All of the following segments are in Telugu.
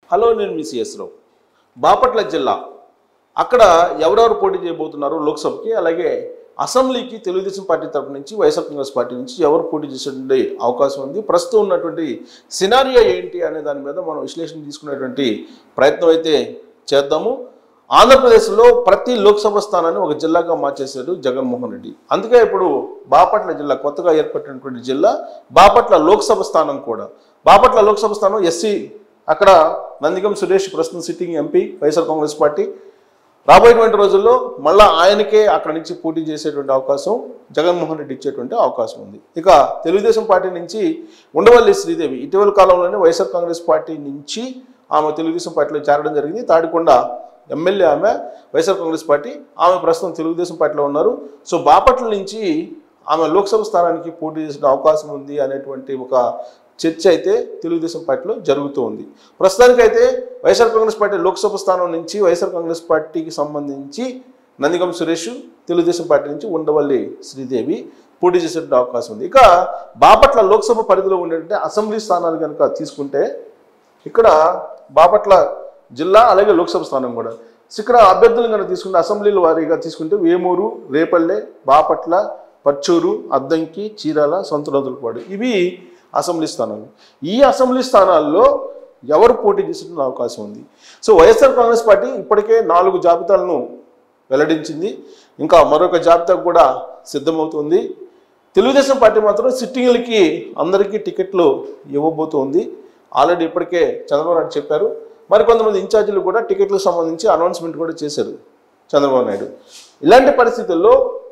హలో నేను మీ సిఎస్ రావు బాపట్ల జిల్లా అక్కడ ఎవరెవరు పోటీ చేయబోతున్నారు లోక్సభకి అలాగే అసెంబ్లీకి తెలుగుదేశం పార్టీ తరపు నుంచి వైఎస్ఆర్ కాంగ్రెస్ పార్టీ నుంచి ఎవరు పోటీ చేసేటువంటి అవకాశం ఉంది ప్రస్తుతం ఉన్నటువంటి సినారియో ఏంటి అనే దాని మీద మనం విశ్లేషణ తీసుకునేటువంటి ప్రయత్నం అయితే చేద్దాము ఆంధ్రప్రదేశ్లో ప్రతి లోక్సభ స్థానాన్ని ఒక జిల్లాగా మార్చేశాడు జగన్మోహన్ రెడ్డి అందుకే ఇప్పుడు బాపట్ల జిల్లా కొత్తగా ఏర్పడినటువంటి జిల్లా బాపట్ల లోక్సభ స్థానం కూడా బాపట్ల లోక్సభ స్థానం ఎస్సీ అక్కడ నందిగం సురేష్ ప్రస్తుతం sitting MP YSR Congress party రాబోయేటువంటి రోజుల్లో మళ్ళా ఆయనకే అక్కడి నుంచి పోటీ చేసేటువంటి అవకాశం జగన్మోహన్ రెడ్డి ఇచ్చేటువంటి అవకాశం ఉంది ఇక తెలుగుదేశం పార్టీ నుంచి ఉండవల్లి శ్రీదేవి ఇటీవల కాలంలోనే వైఎస్ఆర్ కాంగ్రెస్ పార్టీ నుంచి ఆమె తెలుగుదేశం పార్టీలో చేరడం జరిగింది తాడికొండ ఎమ్మెల్యే ఆమె వైఎస్ఆర్ కాంగ్రెస్ పార్టీ ఆమె ప్రస్తుతం తెలుగుదేశం పార్టీలో ఉన్నారు సో బాపట్ల నుంచి ఆమె లోక్సభ స్థానానికి పోటీ చేసిన అవకాశం ఉంది అనేటువంటి ఒక చర్చ అయితే తెలుగుదేశం పార్టీలో జరుగుతూ ఉంది ప్రస్తుతానికైతే వైఎస్ఆర్ కాంగ్రెస్ పార్టీ లోక్సభ స్థానం నుంచి వైఎస్ఆర్ కాంగ్రెస్ పార్టీకి సంబంధించి నందిగం సురేష్ తెలుగుదేశం పార్టీ నుంచి ఉండవల్లి శ్రీదేవి పోటీ చేసే అవకాశం ఉంది ఇక బాపట్ల లోక్సభ పరిధిలో ఉండేటువంటి అసెంబ్లీ స్థానాలు కనుక తీసుకుంటే ఇక్కడ బాపట్ల జిల్లా అలాగే లోక్సభ స్థానం కూడా సో ఇక్కడ అభ్యర్థులు కనుక తీసుకుంటే అసెంబ్లీల వారీగా తీసుకుంటే వేమూరు రేపల్లె బాపట్ల పచ్చూరు అద్దంకి చీరాల సొంతనదులపాడు ఇవి అసెంబ్లీ స్థానాలు ఈ అసెంబ్లీ స్థానాల్లో ఎవరు పోటీ చేసిన అవకాశం ఉంది సో వైఎస్ఆర్ కాంగ్రెస్ పార్టీ ఇప్పటికే నాలుగు జాబితాలను వెల్లడించింది ఇంకా మరొక జాబితా కూడా సిద్ధమవుతుంది తెలుగుదేశం పార్టీ మాత్రం సిట్టింగ్లకి అందరికీ టికెట్లు ఇవ్వబోతోంది ఆల్రెడీ ఇప్పటికే చంద్రబాబు నాయుడు చెప్పారు మరి కొంతమంది ఇన్ఛార్జీలు కూడా టికెట్లకు సంబంధించి అనౌన్స్మెంట్ కూడా చేశారు చంద్రబాబు నాయుడు ఇలాంటి పరిస్థితుల్లో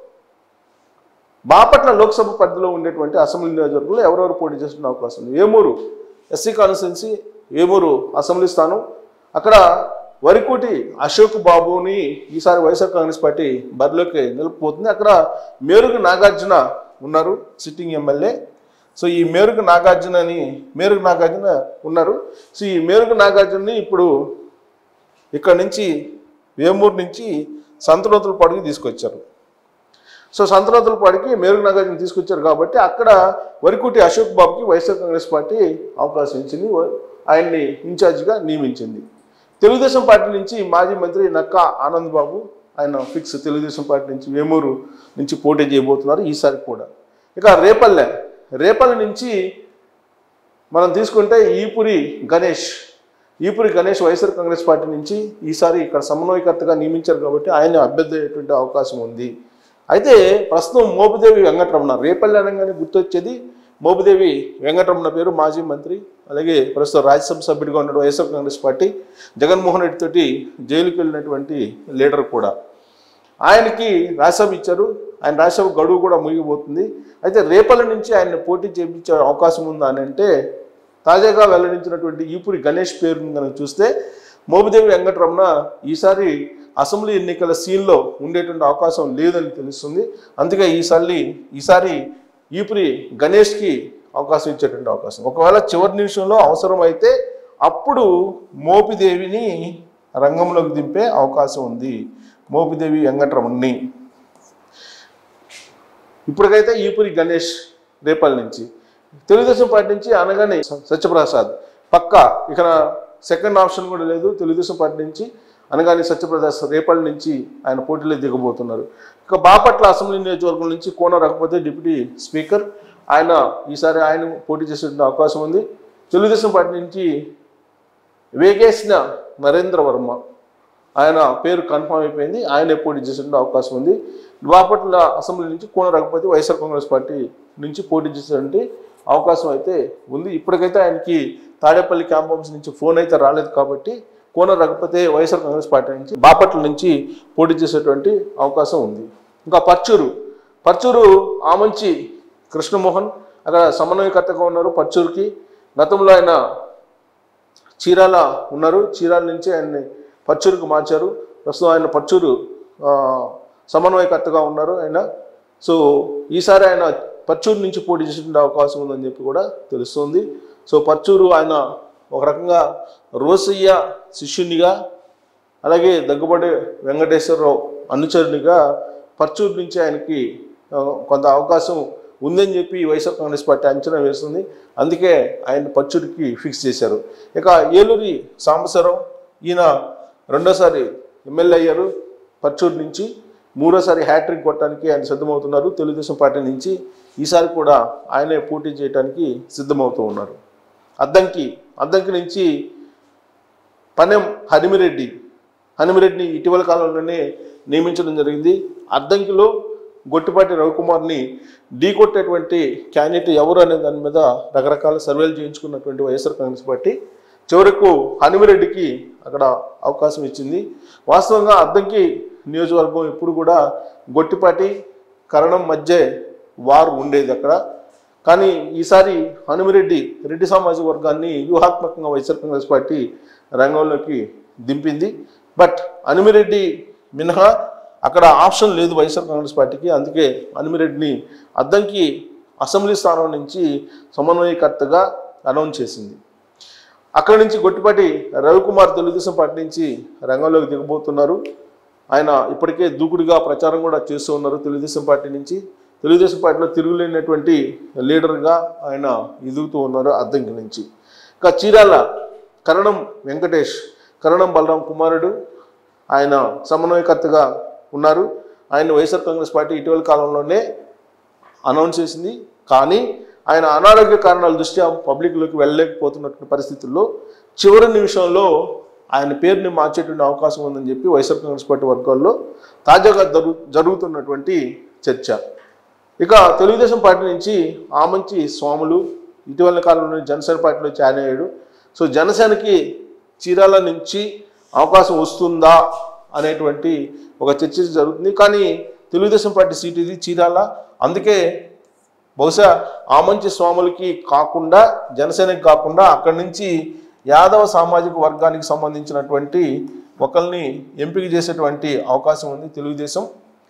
బాపట్ల లోక్సభ పరిధిలో ఉండేటువంటి అసెంబ్లీ నియోజకవర్గంలో ఎవరెవరు పోటీ చేస్తున్న అవకాశం ఉంది Vemuru SC constituency Vemuru assembly స్థానం అక్కడ వరికోటి అశోక్ బాబుని ఈసారి వైఎస్ఆర్ కాంగ్రెస్ పార్టీ బరిలోకి నిలుపుపోతుంది అక్కడ మేరుగు నాగార్జున ఉన్నారు సిట్టింగ్ ఎమ్మెల్యే సో ఈ మేరుగు నాగార్జున అని మేరుగు నాగార్జున ఉన్నారు సో ఈ మేరుగు నాగార్జునని ఇప్పుడు ఇక్కడ నుంచి వేమూరు నుంచి సంతనోతుల పాడుకి తీసుకొచ్చారు సో సంతనోతులపాడికి మేరుగు నాగార్జున తీసుకొచ్చారు కాబట్టి అక్కడ వరికుటి అశోక్ బాబుకి వైఎస్ఆర్ కాంగ్రెస్ పార్టీ అవకాశం ఇచ్చింది ఆయన్ని ఇన్ఛార్జిగా నియమించింది తెలుగుదేశం పార్టీ నుంచి మాజీ మంత్రి నక్కా ఆనంద్ బాబు ఆయన ఫిక్స్ తెలుగుదేశం పార్టీ నుంచి వేమూరు నుంచి పోటీ చేయబోతున్నారు ఈసారి కూడా ఇక రేపల్లె రేపల్లె నుంచి మనం తీసుకుంటే ఈపురి గణేష్ ఈపురి గణేష్ వైఎస్ఆర్ కాంగ్రెస్ పార్టీ నుంచి ఈసారి ఇక్కడ సమన్వయకర్తగా నియమించారు కాబట్టి ఆయన అభ్యర్థి అయ్యేటువంటి అవకాశం ఉంది అయితే ప్రస్తుతం మోపిదేవి వెంకటరమణ రేపల్లి అనగానే గుర్తొచ్చేది మోపిదేవి వెంకటరమణ పేరు మాజీ మంత్రి అలాగే ప్రస్తుతం రాజ్యసభ సభ్యుడిగా ఉన్న వైఎస్ఆర్ కాంగ్రెస్ పార్టీ జగన్మోహన్ రెడ్డి తోటి జైలుకి వెళ్ళినటువంటి లీడర్ కూడా ఆయనకి రాజ్యసభ ఇచ్చారు ఆయన రాజ్యసభ గడువు కూడా ముగిపోతుంది అయితే రేపల్లి నుంచి ఆయన పోటీ చేయించే అవకాశం ఉందా అని అంటే తాజాగా వెల్లడించినటువంటి ఈపురి గణేష్ పేరుని కనుక చూస్తే మోపిదేవి వెంకటరమణ ఈసారి అసెంబ్లీ ఎన్నికల సీన్లో ఉండేటువంటి అవకాశం లేదని తెలుస్తుంది అందుకే ఈసారి ఈసారి ఈపురి గణేష్కి అవకాశం ఇచ్చేటువంటి అవకాశం ఒకవేళ చివరి నిమిషంలో అవసరమైతే అప్పుడు మోపిదేవిని రంగంలోకి దింపే అవకాశం ఉంది మోపిదేవి వెంకటరమణ్ణి ఇప్పటికైతే ఈపురి గణేష్ రేపల్ నుంచి తెలుగుదేశం పార్టీ నుంచి అనగానే సత్యప్రసాద్ పక్క ఇక్కడ సెకండ్ ఆప్షన్ కూడా లేదు తెలుగుదేశం పార్టీ నుంచి అనగానే సత్యప్రసాద్ రేపల్ నుంచి ఆయన పోటీలో దిగబోతున్నారు ఇక బాపట్ల అసెంబ్లీ నియోజకవర్గం నుంచి కోన రఘుపతి డిప్యూటీ స్పీకర్ ఆయన ఈసారి ఆయన పోటీ చేసే అవకాశం ఉంది తెలుగుదేశం పార్టీ నుంచి వేగేసిన నరేంద్ర వర్మ ఆయన పేరు కన్ఫర్మ్ అయిపోయింది ఆయన పోటీ చేసే అవకాశం ఉంది బాపట్ల అసెంబ్లీ నుంచి కోన రఘుపతి వైఎస్ఆర్ కాంగ్రెస్ పార్టీ నుంచి పోటీ చేసేటువంటి అవకాశం అయితే ఉంది ఇప్పటికైతే ఆయనకి తాడేపల్లి క్యాంప్ ఆఫీస్ నుంచి ఫోన్ అయితే రాలేదు కాబట్టి కోన రఘుపతి వైఎస్ఆర్ కాంగ్రెస్ పార్టీ నుంచి బాపట్ల నుంచి పోటీ చేసేటువంటి అవకాశం ఉంది ఇంకా పర్చూరు పర్చూరు ఆమంచి కృష్ణమోహన్ అక్కడ సమన్వయకర్తగా ఉన్నారు పర్చూరుకి గతంలో ఆయన చీరాల ఉన్నారు చీరాల నుంచి ఆయన్ని పర్చూరుకు మార్చారు ప్రస్తుతం ఆయన పర్చూరు ఆ, సమన్వయకర్తగా ఉన్నారు ఆయన సో ఈసారి ఆయన పర్చూరు నుంచి పోటీ చేసే అవకాశం ఉందని చెప్పి కూడా తెలుస్తుంది సో పర్చూరు ఆయన ఒక రకంగా రోసయ్య శిష్యునిగా అలాగే దగ్గుబాటి వెంకటేశ్వరరావు అనుచరునిగా పర్చూరు నుంచి ఆయనకి ఆ, కొంత అవకాశం ఉందని చెప్పి వైఎస్ఆర్ కాంగ్రెస్ పార్టీ అంచనా వేస్తుంది అందుకే ఆయన పచ్చుడికి ఫిక్స్ చేశారు ఇక ఏలూరి సాంబశివరావు ఈయన రెండోసారి ఎమ్మెల్యే అయ్యారు పచ్చూరు నుంచి మూడోసారి హ్యాట్రిక్ కొట్టడానికి ఆయన సిద్ధమవుతున్నారు తెలుగుదేశం పార్టీ నుంచి ఈసారి కూడా ఆయనే పోటీ చేయడానికి సిద్ధమవుతూ ఉన్నారు అద్దంకి అద్దంకి నుంచి పనెం హనిమిరెడ్డి హనిమిరెడ్డిని ఇటీవల కాలంలోనే నియమించడం జరిగింది అద్దంకిలో గొట్టిపాటి రవికుమార్ని ఢీకొట్టేటువంటి క్యాండిడేట్ ఎవరు అనే దాని మీద రకరకాల సర్వేలు చేయించుకున్నటువంటి వైఎస్ఆర్ కాంగ్రెస్ పార్టీ చివరకు హనుమిరెడ్డికి అక్కడ అవకాశం ఇచ్చింది వాస్తవంగా అద్దంకి నియోజకవర్గం ఎప్పుడు కూడా గొట్టిపాటి కరణం మధ్య వార్ ఉండేది అక్కడ కానీ ఈసారి హనుమిరెడ్డి రెడ్డి సామాజిక వర్గాన్ని వ్యూహాత్మకంగా వైఎస్ఆర్ కాంగ్రెస్ పార్టీ రంగంలోకి దింపింది బట్ హనుమిరెడ్డి మినహా అక్కడ ఆప్షన్ లేదు వైఎస్ఆర్ కాంగ్రెస్ పార్టీకి అందుకే హనుమిరెడ్డిని అద్దంకి అసెంబ్లీ స్థానం నుంచి సమన్వయకర్తగా అనౌన్స్ చేసింది అక్కడి నుంచి గొట్టిపాటి రవికుమార్ తెలుగుదేశం పార్టీ నుంచి రంగంలోకి దిగబోతున్నారు ఆయన ఇప్పటికే దూకుడుగా ప్రచారం కూడా చేస్తూ ఉన్నారు తెలుగుదేశం పార్టీ నుంచి తెలుగుదేశం పార్టీలో తిరుగులేనటువంటి లీడర్గా ఆయన ఎదుగుతూ ఉన్నారు అద్దంకి నుంచి ఇంకా చీరాల కరణం వెంకటేష్ కరణం బలరాం కుమారుడు ఆయన సమన్వయకర్తగా ఉన్నారు ఆయన వైఎస్ఆర్ కాంగ్రెస్ పార్టీ ఇటీవల కాలంలోనే అనౌన్స్ చేసింది కానీ ఆయన అనారోగ్య కారణాల దృష్ట్యా పబ్లిక్లోకి వెళ్ళలేకపోతున్నటువంటి పరిస్థితుల్లో చివరి నిమిషంలో ఆయన పేరుని మార్చేటువంటి అవకాశం ఉందని చెప్పి వైఎస్ఆర్ కాంగ్రెస్ పార్టీ వర్గాల్లో తాజాగా జరుగు జరుగుతున్నటువంటి చర్చ ఇక తెలుగుదేశం పార్టీ నుంచి ఆమంచి స్వాములు ఇటీవల కాలంలో జనసేన పార్టీలో జాయిన్ అయ్యాడు సో జనసేనకి చీరాల నుంచి అవకాశం వస్తుందా అనేటువంటి ఒక చర్చ జరుగుతుంది కానీ తెలుగుదేశం పార్టీ సీట్ ఇది చీరాల అందుకే బహుశా ఆమంచి స్వాములకి కాకుండా జనసేనకి కాకుండా అక్కడి నుంచి యాదవ సామాజిక వర్గానికి సంబంధించినటువంటి ఒకరిని ఎంపిక చేసేటువంటి అవకాశం ఉంది తెలుగుదేశం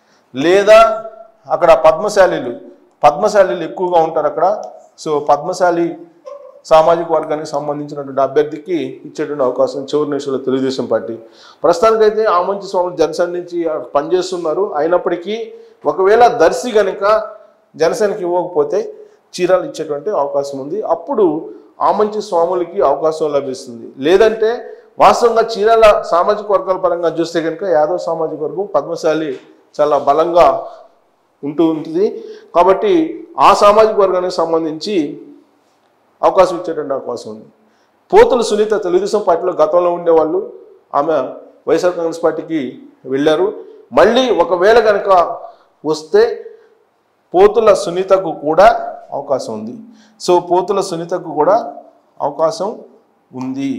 లేదా అక్కడ పద్మశాలీలు పద్మశాలీలు ఎక్కువగా ఉంటారు అక్కడ సో పద్మశాలి సామాజిక వర్గానికి సంబంధించినటువంటి అభ్యర్థికి ఇచ్చేటువంటి అవకాశం చివరి నిమిషంలో తెలుగుదేశం పార్టీ ప్రస్తుతానికైతే ఆమంచి స్వామి జనసేన నుంచి పనిచేస్తున్నారు అయినప్పటికీ ఒకవేళ దర్శి గనుక జనసేనకి ఇవ్వకపోతే చీరాలు ఇచ్చేటువంటి అవకాశం ఉంది అప్పుడు ఆమంచి స్వాములకి అవకాశం లభిస్తుంది లేదంటే వాస్తవంగా చీరాల సామాజిక వర్గాల పరంగా చూస్తే కనుక యాదవ్ సామాజిక వర్గం పద్మశాలి చాలా బలంగా ఉంటూ ఉంటుంది కాబట్టి ఆ సామాజిక వర్గానికి సంబంధించి అవకాశం ఇచ్చేటువంటి అవకాశం ఉంది పోతుల సునీత తెలుగుదేశం పార్టీలో గతంలో ఉండేవాళ్ళు ఆమె వైఎస్ఆర్ కాంగ్రెస్ పార్టీకి వెళ్ళారు మళ్ళీ ఒకవేళ కనుక వస్తే పోతుల సునీతకు కూడా అవకాశం ఉంది సో పోతుల సునీతకు కూడా అవకాశం ఉంది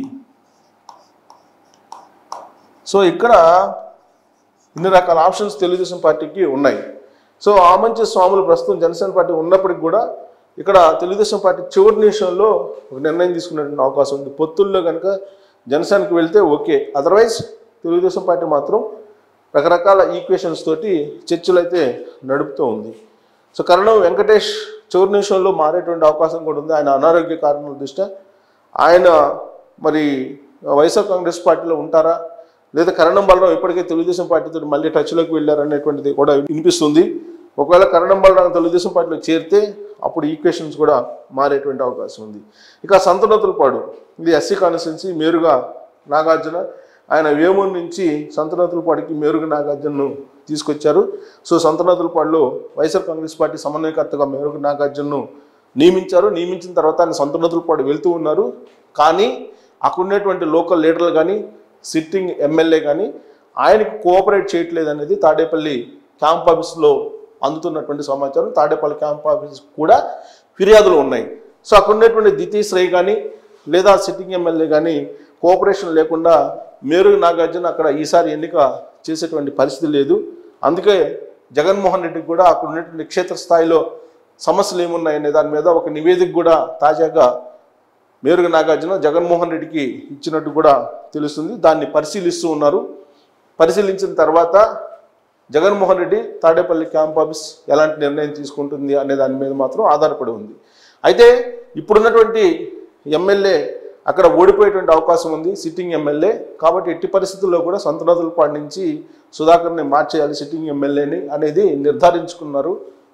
సో ఇక్కడ ఇన్ని రకాల ఆప్షన్స్ తెలుగుదేశం పార్టీకి ఉన్నాయి సో ఆమంచి స్వాములు ప్రస్తుతం జనసేన పార్టీ ఉన్నప్పటికి కూడా ఇక్కడ తెలుగుదేశం పార్టీ చివరి నిమిషంలో ఒక నిర్ణయం తీసుకునేటువంటి అవకాశం ఉంది పొత్తుల్లో కనుక జనసేనకి వెళ్తే ఓకే అదర్వైజ్ తెలుగుదేశం పార్టీ మాత్రం రకరకాల ఈక్వేషన్స్ తోటి చర్చలు అయితే నడుపుతూ ఉంది సో కరణం వెంకటేష్ చివరి నిమిషంలో మారేటువంటి అవకాశం కూడా ఉంది ఆయన అనారోగ్య కారణాల దృష్ట్యా ఆయన మరి వైఎస్ఆర్ కాంగ్రెస్ పార్టీలో ఉంటారా లేదా కరణం బలరాం ఇప్పటికే తెలుగుదేశం పార్టీతో మళ్ళీ టచ్లోకి వెళ్ళారనేటువంటిది కూడా వినిపిస్తుంది ఒకవేళ కరణం బలరాం తెలుగుదేశం పార్టీలో చేరితే అప్పుడు ఈక్వేషన్స్ కూడా మారేటువంటి అవకాశం ఉంది ఇక సంతనతులపాడు ఇది ఎస్సీ కాన్స్టిట్యున్సీ మేరుగా నాగార్జున ఆయన వేమూరు నుంచి సంతనతులపాడికి మేరుగా నాగార్జునను తీసుకొచ్చారు సో సంతనతులపాడులో వైఎస్ఆర్ కాంగ్రెస్ పార్టీ సమన్వయకర్తగా మేరుగా నాగార్జునను నియమించారు నియమించిన తర్వాత ఆయన సంతనతులపాడు వెళ్తూ ఉన్నారు కానీ అక్కడ ఉన్నటువంటి లోకల్ లీడర్లు కానీ సిట్టింగ్ ఎమ్మెల్యే కానీ ఆయనకు కోఆపరేట్ చేయట్లేదు అనేది తాడేపల్లి క్యాంప్ ఆఫీస్లో అందుతున్నటువంటి సమాచారం తాడేపల్లి క్యాంప్ ఆఫీస్ కూడా ఫిర్యాదులు ఉన్నాయి సో అక్కడ ఉన్నటువంటి ద్వితీయ శ్రేయ్ కానీ లేదా సిట్టింగ్ ఎమ్మెల్యే కానీ కోఆపరేషన్ లేకుండా మేరు నాగార్జున అక్కడ ఈసారి ఎన్నిక చేసేటువంటి పరిస్థితి లేదు అందుకే జగన్మోహన్ రెడ్డికి కూడా అక్కడ ఉన్నటువంటి క్షేత్రస్థాయిలో సమస్యలు ఏమున్నాయనే దాని మీద ఒక నివేదిక కూడా తాజాగా మేరుగా నాగార్జున జగన్మోహన్ రెడ్డికి ఇచ్చినట్టు కూడా తెలుస్తుంది దాన్ని పరిశీలిస్తూ ఉన్నారు పరిశీలించిన తర్వాత జగన్మోహన్ రెడ్డి తాడేపల్లి క్యాంప్ ఆఫీస్ ఎలాంటి నిర్ణయం తీసుకుంటుంది అనే దాని మీద మాత్రం ఆధారపడి ఉంది అయితే ఇప్పుడున్నటువంటి ఎమ్మెల్యే అక్కడ ఓడిపోయేటువంటి అవకాశం ఉంది సిట్టింగ్ ఎమ్మెల్యే కాబట్టి ఎట్టి పరిస్థితుల్లో కూడా సంతనదులపాడు నుంచి సుధాకర్ని మార్చేయాలి సిట్టింగ్ ఎమ్మెల్యేని అనేది నిర్ధారించుకున్నారు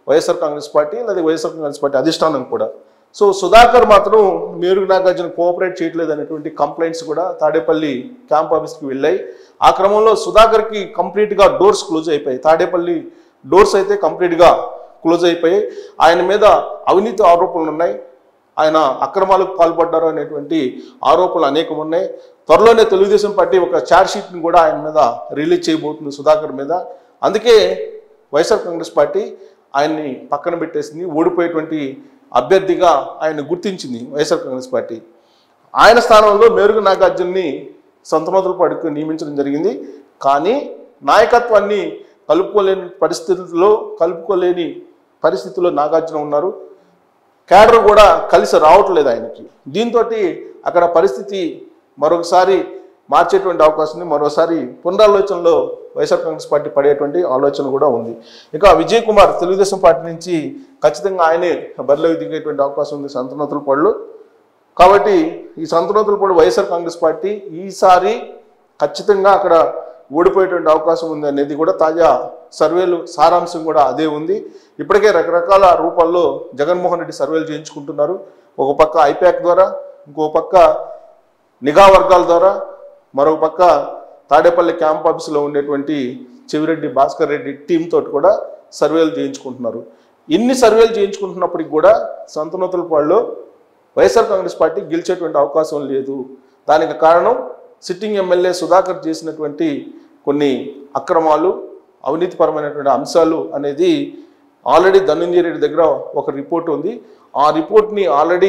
వైఎస్ఆర్ కాంగ్రెస్ పార్టీ లేదా వైఎస్ఆర్ కాంగ్రెస్ పార్టీ అధిష్టానం కూడా సో సుధాకర్ మాత్రం మేరుగు నాగార్జున కోఆపరేట్ చేయట్లేదు అనేటువంటి కంప్లైంట్స్ కూడా తాడేపల్లి క్యాంప్ ఆఫీస్కి వెళ్ళాయి ఆ క్రమంలో సుధాకర్కి కంప్లీట్గా డోర్స్ క్లోజ్ అయిపోయాయి తాడేపల్లి డోర్స్ అయితే కంప్లీట్గా క్లోజ్ అయిపోయాయి ఆయన మీద అవినీతి ఆరోపణలు ఉన్నాయి ఆయన అక్రమాలకు పాల్పడ్డారు అనేటువంటి ఆరోపణలు అనేకం ఉన్నాయి త్వరలోనే తెలుగుదేశం పార్టీ ఒక ఛార్జ్ షీట్ని కూడా ఆయన మీద రిలీజ్ చేయబోతుంది సుధాకర్ మీద అందుకే వైఎస్ఆర్ కాంగ్రెస్ పార్టీ ఆయన్ని పక్కన పెట్టేసింది ఓడిపోయేటువంటి అభ్యర్థిగా ఆయన గుర్తించింది వైఎస్ఆర్ కాంగ్రెస్ పార్టీ ఆయన స్థానంలో మేరుగు నాగార్జున్ని సంతనోతుల పార్టీకి నియమించడం జరిగింది కానీ నాయకత్వాన్ని కలుపుకోలేని పరిస్థితుల్లో కలుపుకోలేని పరిస్థితుల్లో నాగార్జున ఉన్నారు క్యాడర్ కూడా కలిసి రావట్లేదు ఆయనకి దీంతో అక్కడ పరిస్థితి మరొకసారి మార్చేటువంటి అవకాశం ఉంది మరోసారి పునరాలోచనలో వైఎస్ఆర్ కాంగ్రెస్ పార్టీ పడేటువంటి ఆలోచన కూడా ఉంది ఇక విజయ్ కుమార్ తెలుగుదేశం పార్టీ నుంచి ఖచ్చితంగా ఆయనే బరిలోకి దిగేటువంటి అవకాశం ఉంది సంతనోతుల పళ్ళు కాబట్టి ఈ సంతనోతుల పళ్ళు వైఎస్ఆర్ కాంగ్రెస్ పార్టీ ఈసారి ఖచ్చితంగా అక్కడ ఓడిపోయేటువంటి అవకాశం ఉంది అనేది కూడా తాజా సర్వేలు సారాంశం కూడా అదే ఉంది ఇప్పటికే రకరకాల రూపాల్లో జగన్మోహన్ రెడ్డి సర్వేలు చేయించుకుంటున్నారు ఒక పక్క ఐపాక్ ద్వారా ఇంకో పక్క నిఘా వర్గాల ద్వారా మరొక పక్క తాడేపల్లి క్యాంప్ ఆఫీసులో ఉండేటువంటి చెవిరెడ్డి భాస్కర్ రెడ్డి టీం తోటి కూడా సర్వేలు చేయించుకుంటున్నారు ఇన్ని సర్వేలు చేయించుకుంటున్నప్పటికి కూడా సంతనోతులపాడులో వైఎస్ఆర్ కాంగ్రెస్ పార్టీ గెలిచేటువంటి అవకాశం లేదు దానికి కారణం సిట్టింగ్ ఎమ్మెల్యే సుధాకర్ చేసినటువంటి కొన్ని అక్రమాలు అవినీతిపరమైనటువంటి అంశాలు అనేది ఆల్రెడీ ధనంజయ రెడ్డి దగ్గర ఒక రిపోర్ట్ ఉంది ఆ రిపోర్ట్ని ఆల్రెడీ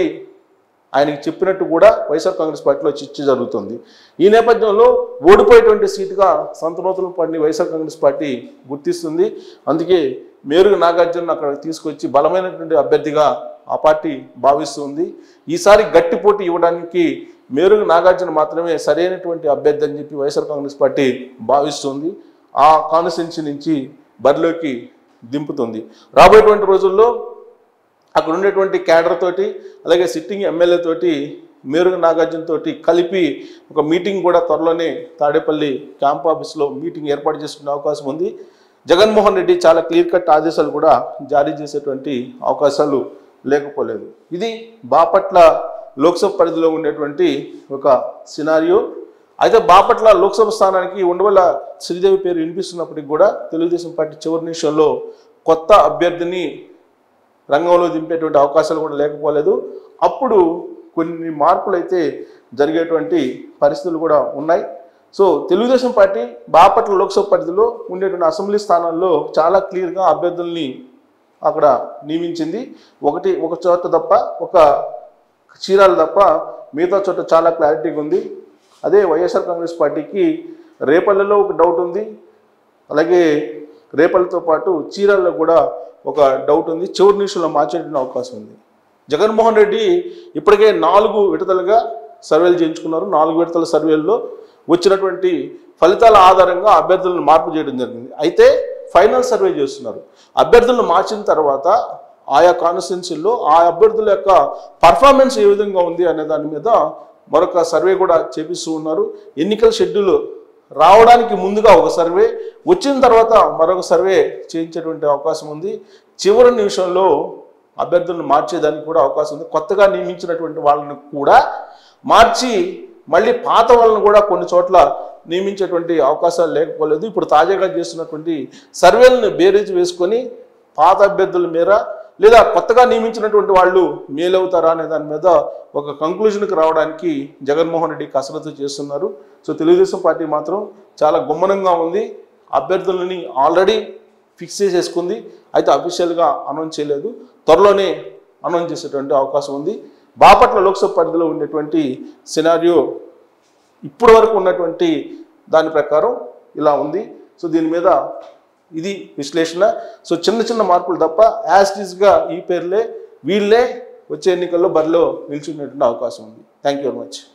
ఆయనకి చెప్పినట్టు కూడా వైఎస్ఆర్ కాంగ్రెస్ పార్టీలో చర్చ జరుగుతుంది ఈ నేపథ్యంలో ఓడిపోయేటువంటి సీటుగా సంతనోతుల పార్టీని వైఎస్ఆర్ కాంగ్రెస్ పార్టీ గుర్తిస్తుంది అందుకే మేరుగు నాగార్జున అక్కడ తీసుకొచ్చి బలమైనటువంటి అభ్యర్థిగా ఆ పార్టీ భావిస్తుంది ఈసారి గట్టి పోటీ ఇవ్వడానికి మేరుగు నాగార్జున మాత్రమే సరైనటువంటి అభ్యర్థి అని చెప్పి వైఎస్ఆర్ కాంగ్రెస్ పార్టీ భావిస్తుంది ఆ కాన్స్టిట్యున్సీ నుంచి బరిలోకి దింపుతుంది రాబోయేటువంటి రోజుల్లో అక్కడ ఉండేటువంటి క్యాడర్ తోటి అలాగే సిట్టింగ్ ఎమ్మెల్యే తోటి మేరుగు నాగార్జున తోటి కలిపి ఒక మీటింగ్ కూడా త్వరలోనే తాడేపల్లి క్యాంప్ ఆఫీస్లో మీటింగ్ ఏర్పాటు చేసుకునే అవకాశం ఉంది జగన్మోహన్ రెడ్డి చాలా క్లియర్ కట్ ఆదేశాలు కూడా జారీ చేసేటువంటి అవకాశాలు లేకపోలేదు ఇది బాపట్ల లోక్సభ పరిధిలో ఉండేటువంటి ఒక సినారియో అయితే బాపట్ల లోక్సభ స్థానానికి ఉండవల్ల శ్రీదేవి పేరు వినిపిస్తున్నప్పటికి కూడా తెలుగుదేశం పార్టీ చివరి నిమిషంలో కొత్త అభ్యర్థిని రంగంలో దింపేటువంటి అవకాశాలు కూడా లేకపోలేదు అప్పుడు కొన్ని మార్పులు అయితే జరిగేటువంటి పరిస్థితులు కూడా ఉన్నాయి సో తెలుగుదేశం పార్టీ బాపట్ల లోక్సభ పరిధిలో ఉండేటువంటి అసెంబ్లీ స్థానాల్లో చాలా క్లియర్గా అభ్యర్థుల్ని అక్కడ నియమించింది ఒకటి ఒక చోట తప్ప ఒక చీరాలు తప్ప మిగతా చోట చాలా క్లారిటీగా ఉంది అదే వైఎస్ఆర్ కాంగ్రెస్ పార్టీకి రేపల్లెలో ఒక డౌట్ ఉంది అలాగే రేపల్లతో పాటు చీరాల్లో కూడా ఒక డౌట్ ఉంది చివరి నిమిషంలో మార్చేటువంటి అవకాశం ఉంది జగన్మోహన్ రెడ్డి ఇప్పటికే నాలుగు విడతలుగా సర్వేలు చేయించుకున్నారు నాలుగు విడతల సర్వేల్లో వచ్చినటువంటి ఫలితాల ఆధారంగా అభ్యర్థులను మార్పు చేయడం జరిగింది అయితే ఫైనల్ సర్వే చేస్తున్నారు అభ్యర్థులను మార్చిన తర్వాత ఆయా కాన్స్టిట్యున్సీల్లో ఆ అభ్యర్థుల యొక్క పర్ఫార్మెన్స్ ఏ విధంగా ఉంది అనే దాని మీద మరొక సర్వే కూడా చేపిస్తూ ఉన్నారు ఎన్నికల షెడ్యూల్ రావడానికి ముందుగా ఒక సర్వే వచ్చిన తర్వాత మరొక సర్వే చేయించేటువంటి అవకాశం ఉంది చివరి నిమిషంలో అభ్యర్థులను మార్చేదానికి కూడా అవకాశం ఉంది కొత్తగా నియమించినటువంటి వాళ్ళని కూడా మార్చి మళ్ళీ పాత వాళ్ళని కూడా కొన్ని చోట్ల నియమించేటువంటి అవకాశాలు లేకపోలేదు ఇప్పుడు తాజాగా చేస్తున్నటువంటి సర్వేలను బేరీజ్ వేసుకొని పాత అభ్యర్థుల మీద లేదా కొత్తగా నియమించినటువంటి వాళ్ళు మేలవుతారా అనే దాని మీద ఒక కంక్లూజన్కి రావడానికి జగన్మోహన్ రెడ్డి కసరత్తు చేస్తున్నారు సో తెలుగుదేశం పార్టీ మాత్రం చాలా గుమ్మనంగా ఉంది అభ్యర్థులని ఆల్రెడీ ఫిక్స్ చేసేసుకుంది అయితే అఫీషియల్గా అనౌన్స్ చేయలేదు త్వరలోనే అనౌన్స్ చేసేటువంటి అవకాశం ఉంది బాపట్ల లోక్సభ పరిధిలో ఉండేటువంటి సినారియో ఇప్పటి వరకు ఉన్నటువంటి దాని ప్రకారం ఇలా ఉంది సో దీని మీద ఇది విశ్లేషణ సో చిన్న చిన్న మార్పులు తప్ప యాజ్ గా ఈ పేర్లే వీళ్ళే వచ్చే ఎన్నికల్లో బరిలో నిల్చునేటువంటి అవకాశం ఉంది థ్యాంక్ యూ వెరీ మచ్